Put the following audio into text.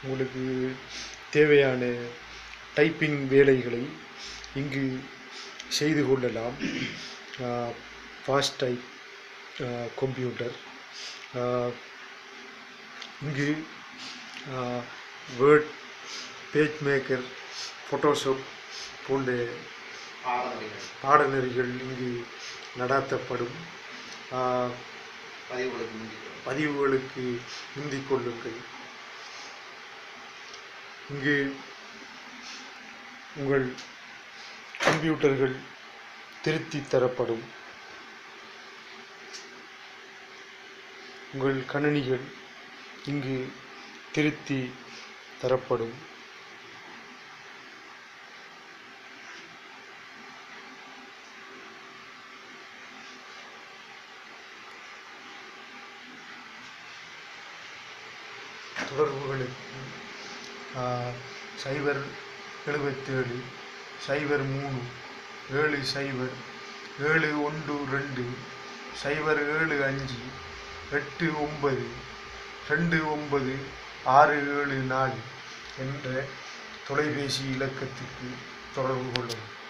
உங்களுக்கு தேவையான டைப்பிங் வேலைகளை இங்கு செய்து கொள்ளலாம் ஃபாஸ்ட் டைப் கம்ப்யூட்டர் இங்கு வேர்ட் பேஜ் மேக்கர் ஃபோட்டோஷாப் போன்ற பாடநெறிகள் பாடநெறிகள் இங்கு நடாத்தப்படும் ஆஹ், பதிவுகளுக்கு முந்திக்கிறோம் பதிவுகளுக்கு முந்திக் கொள்ளுங்கள் இங்கு உங்கள் கம்ப்யூட்டர்கள் திருத்தி தரப்படும் உங்கள் கணினிகள் இங்கு திருத்தி தரப்படும் தொடர்புகளுக்கு ஆஹ், சைபர் எழுபத்தேழு சைபர் மூணு ஏழு சைபர் ஏழு ஒன்று ரெண்டு சைபர் ஏழு அஞ்சு எட்டு ஒன்பது ரெண்டு ஒன்பது ஆறு ஏழு நாலு என்ற தொலைபேசி இலக்கத்துக்கு தொடர்பு கொள்ளவும்